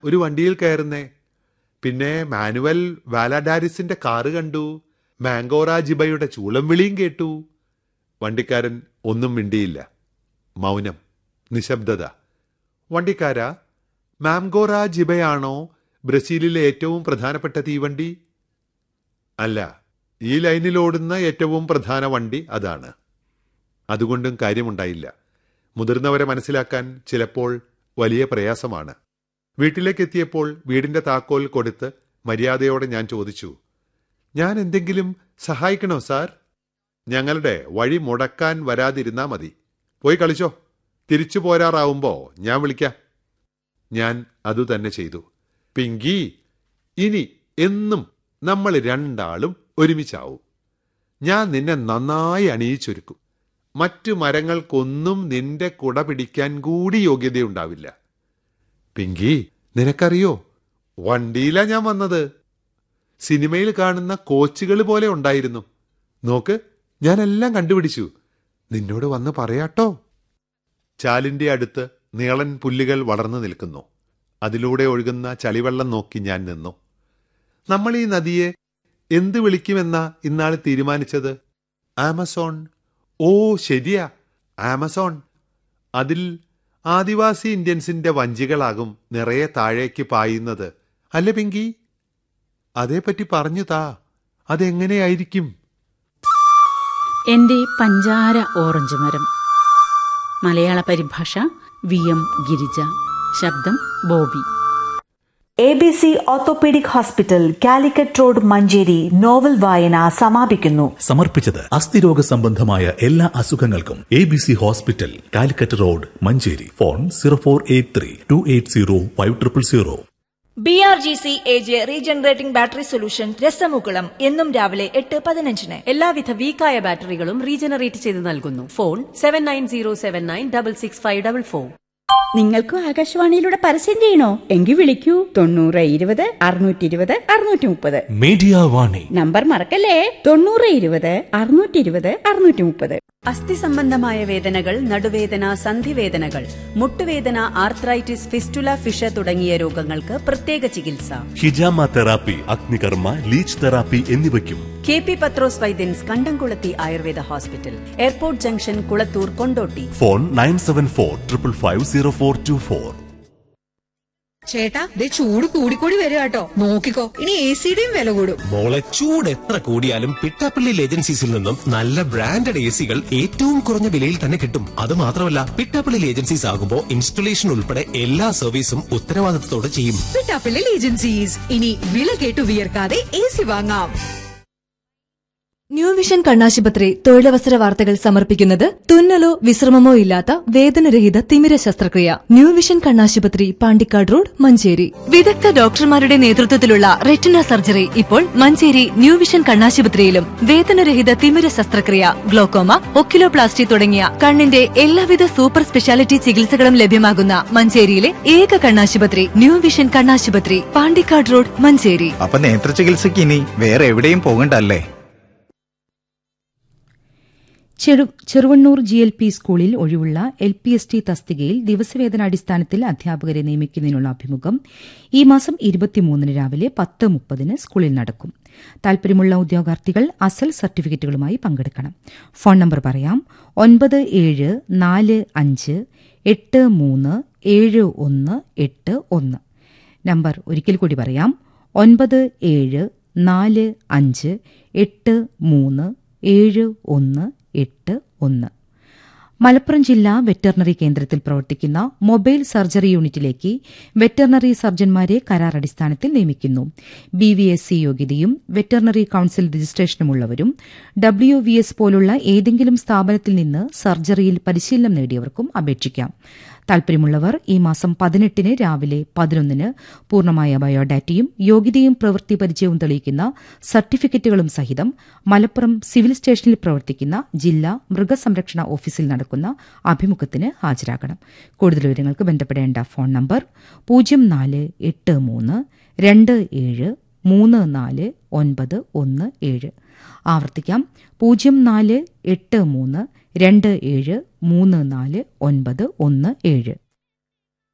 ഒരു വണ്ടിയിൽ കയറുന്നേ പിന്നെ മാനുവൽ വാലാഡാരിസിന്റെ കാറ് കണ്ടു മാങ്കോറ ജിബയുടെ ചൂളം വിളിയും കേട്ടു വണ്ടിക്കാരൻ ഒന്നും മിണ്ടിയില്ല മൗനം നിശബ്ദത വണ്ടിക്കാരാ മാംഗോറ ജിബയാണോ ബ്രസീലിലെ ഏറ്റവും പ്രധാനപ്പെട്ട തീവണ്ടി അല്ല ഈ ലൈനിലോടുന്ന ഏറ്റവും പ്രധാന വണ്ടി അതാണ് അതുകൊണ്ടും കാര്യമുണ്ടായില്ല മുതിർന്നവരെ മനസ്സിലാക്കാൻ ചിലപ്പോൾ വലിയ പ്രയാസമാണ് വീട്ടിലേക്ക് എത്തിയപ്പോൾ വീടിന്റെ താക്കോൽ കൊടുത്ത് മര്യാദയോടെ ഞാൻ ചോദിച്ചു ഞാൻ എന്തെങ്കിലും സഹായിക്കണോ സാർ ഞങ്ങളുടെ വഴി മുടക്കാൻ വരാതിരുന്നാ മതി പോയി കളിച്ചോ തിരിച്ചു പോരാറാവുമ്പോ ഞാൻ വിളിക്കാം ഞാൻ അതുതന്നെ ചെയ്തു പിങ്കി ഇനി എന്നും നമ്മൾ രണ്ടാളും ഒരുമിച്ചാവും ഞാൻ നിന്നെ നന്നായി അണിയിച്ചൊരുക്കും മറ്റു മരങ്ങൾക്കൊന്നും നിന്റെ കുട പിടിക്കാൻ കൂടി യോഗ്യതയുണ്ടാവില്ല പിങ്കി നിനക്കറിയോ വണ്ടിയിലാ ഞാൻ വന്നത് സിനിമയിൽ കാണുന്ന കോച്ചുകൾ പോലെ ഉണ്ടായിരുന്നു നോക്ക് ഞാനെല്ലാം കണ്ടുപിടിച്ചു നിന്നോട് വന്ന് പറയാട്ടോ ചാലിന്റെ അടുത്ത് നീളൻ പുല്ലുകൾ വളർന്നു നിൽക്കുന്നു അതിലൂടെ ഒഴുകുന്ന ചളിവെള്ളം നോക്കി ഞാൻ നിന്നു നമ്മൾ ഈ നദിയെ എന്ത് വിളിക്കുമെന്നാ ഇന്നാൾ തീരുമാനിച്ചത് ആമസോൺ ഓ ശരിയാ ആമസോൺ അതിൽ ആദിവാസി ഇന്ത്യൻസിന്റെ വഞ്ചികളാകും നിറയെ താഴേക്ക് പായുന്നത് അല്ലേ പിങ്കി അതേപ്പറ്റി പറഞ്ഞു താ അതെങ്ങനെയായിരിക്കും എന്റെ പഞ്ചാര ഓറഞ്ച് മരം മലയാള പരിഭാഷ വി എം ഗിരിജ ശബ്ദം Bobby A B C orthopaedic hospital Calicut road Manjeri novel വായന സമാപിക്കുന്നു സമർപ്പിച്ചത് അസ്ഥിരോഗ സംബന്ധമായ എല്ലാ അസുഖങ്ങൾക്കും A B C hospital Calicut road Manjeri phone zero four eight three two eight zero five triple zero B R G C A J regenerating battery solution രസമുകുളം എന്നും രാവിലെ എട്ട് പതിനഞ്ചിന് എല്ലാവിധ വീക്കായ ബാറ്ററികളും റീജനറേറ്റ് ചെയ്ത് നൽകുന്നു phone seven nine zero seven nine double six five double four നിങ്ങൾക്കും ആകാശവാണിയിലൂടെ പരസ്യം ചെയ്യണോ എങ്കിൽ വിളിക്കൂ തൊണ്ണൂറ് ഇരുപത് അറുന്നൂറ്റി ഇരുപത് അറുന്നൂറ്റി മുപ്പത് മീഡിയ വാണി നമ്പർ മറക്കല്ലേ തൊണ്ണൂറ് ഇരുപത് അറുന്നൂറ്റി ഇരുപത് അറുന്നൂറ്റി മുപ്പത് അസ്ഥി സംബന്ധമായ വേദനകൾ നടുവേദന സന്ധിവേദനകൾ മുട്ടുവേദന ആർത്രൈറ്റിസ് ഫിസ്റ്റുല ഫിഷ തുടങ്ങിയ രോഗങ്ങൾക്ക് പ്രത്യേക ചികിത്സ ഹിജാമ തെറാപ്പി അഗ്നികർമ്മ ലീച്ച് തെറാപ്പി എന്നിവയ്ക്കും K P Pathros Vaidyans Kandamkulathi Ayurveda hospital airport junction Kulathur Kondotty phone nine seven four triple five zero four two four ചേട്ടാ ദേ ചൂട് കൂടിക്കൂടി വരിക കേട്ടോ നോക്കിക്കോ ഇനി എ സിയുടെയും വില കൂടും മോളെ ചൂട് എത്ര കൂടിയാലും പിട്ടാപ്പള്ളി ഏജൻസീസിൽ നിന്നും നല്ല ബ്രാൻഡഡ് എ സികൾ ഏറ്റവും കുറഞ്ഞ വിലയിൽ തന്നെ കിട്ടും അത് മാത്രമല്ല പിട്ടാപ്പള്ളി ഏജൻസീസ് ആകുമ്പോൾ ഇൻസ്റ്റലേഷൻ ഉൾപ്പെടെ എല്ലാ സർവീസും ഉത്തരവാദിത്തത്തോടെ ചെയ്യും പിട്ടാപ്പിള്ളി ഏജൻസീസ് ഇനി വില കേട്ടു വിയർക്കാതെ എ സി വാങ്ങാം ന്യൂ വിഷൻ കണ്ണാശുപത്രി തൊഴിലവസര വാർത്തകൾ സമർപ്പിക്കുന്നത് തുന്നലോ വിശ്രമമോ ഇല്ലാത്ത വേദനരഹിത തിമിര ശസ്ത്രക്രിയ ന്യൂ വിഷൻ കണ്ണാശുപത്രി പാണ്ടിക്കാട് റോഡ് മഞ്ചേരി വിദഗ്ധ ഡോക്ടർമാരുടെ നേതൃത്വത്തിലുള്ള റെറ്റിന സർജറി ഇപ്പോൾ മഞ്ചേരി ന്യൂ വിഷൻ കണ്ണാശുപത്രിയിലും വേദനരഹിത തിമിര ശസ്ത്രക്രിയ ഗ്ലോക്കോമ ഒക്കിലോപ്ലാസ്റ്റി തുടങ്ങിയ കണ്ണിന്റെ എല്ലാവിധ സൂപ്പർ സ്പെഷ്യാലിറ്റി ചികിത്സകളും ലഭ്യമാകുന്ന മഞ്ചേരിയിലെ ഏക കണ്ണാശുപത്രി ന്യൂ വിഷൻ കണ്ണാശുപത്രി പാണ്ടിക്കാട് റോഡ് മഞ്ചേരി അപ്പൊ നേത്ര ചികിത്സയ്ക്ക് ഇനി വേറെ എവിടെയും പോകണ്ടല്ലേ ചെറു ചെറുവണ്ണൂർ ജി എൽ പി സ്കൂളിൽ ഒഴിവുള്ള എൽ പി എസ് ടി തസ്തികയിൽ ദിവസവേതനാടിസ്ഥാനത്തിൽ അധ്യാപകരെ നിയമിക്കുന്നതിനുള്ള അഭിമുഖം ഈ മാസം ഇരുപത്തിമൂന്നിന് രാവിലെ പത്ത് മുപ്പതിന് സ്കൂളിൽ നടക്കും താൽപര്യമുള്ള ഉദ്യോഗാർത്ഥികൾ അസൽ സർട്ടിഫിക്കറ്റുകളുമായി പങ്കെടുക്കണം ഫോൺ നമ്പർ പറയാം ഒൻപത് ഏഴ് നാല് അഞ്ച് എട്ട് മൂന്ന് ഏഴ് ഒന്ന് എട്ട് ഒന്ന് നമ്പർ ഒരിക്കൽ കൂടി പറയാം ഒൻപത് ഏഴ് നാല് അഞ്ച് എട്ട് മൂന്ന് ഏഴ് ഒന്ന് എട്ട് ഒന്ന് മലപ്പുറം ജില്ലാ വെറ്ററിനറി കേന്ദ്രത്തിൽ പ്രവർത്തിക്കുന്ന മൊബൈൽ സർജറി യൂണിറ്റിലേക്ക് വെറ്ററിനറി സർജൻമാരെ കരാർ അടിസ്ഥാനത്തിൽ നിയമിക്കുന്നു ബി വി എസ് സി യോഗ്യതയും വെറ്ററിനറി കൌൺസിൽ രജിസ്ട്രേഷനുമുള്ളവരും ഡബ്ല്യു വി എസ് പോലുള്ള ഏതെങ്കിലും സ്ഥാപനത്തിൽ നിന്ന് സർജറിയിൽ പരിശീലനം നേടിയവർക്കും അപേക്ഷിക്കാം താൽപര്യമുള്ളവർ ഈ മാസം പതിനെട്ടിന് രാവിലെ പതിനൊന്നിന് പൂർണ്ണമായ ബയോഡാറ്റയും യോഗ്യതയും പ്രവൃത്തി പരിചയവും തെളിയിക്കുന്ന സർട്ടിഫിക്കറ്റുകളും സഹിതം മലപ്പുറം സിവിൽ സ്റ്റേഷനിൽ പ്രവർത്തിക്കുന്ന ജില്ലാ മൃഗസംരക്ഷണ ഓഫീസിൽ നടക്കുന്ന അഭിമുഖത്തിന് ഹാജരാകണം കൂടുതൽ വിവരങ്ങൾക്ക് ബന്ധപ്പെടേണ്ട ഫോൺ നമ്പർ പൂജ്യം നാല് എട്ട് മൂന്ന് രണ്ട് ഏഴ് മൂന്ന് നാല് ഒൻപത് ഒന്ന് ഏഴ് ആവർത്തിക്കാം പൂജ്യം നാല് എട്ട് മൂന്ന് രണ്ട് ഏഴ് മൂന്ന് നാല് ഒൻപത് ഒന്ന് ഏഴ്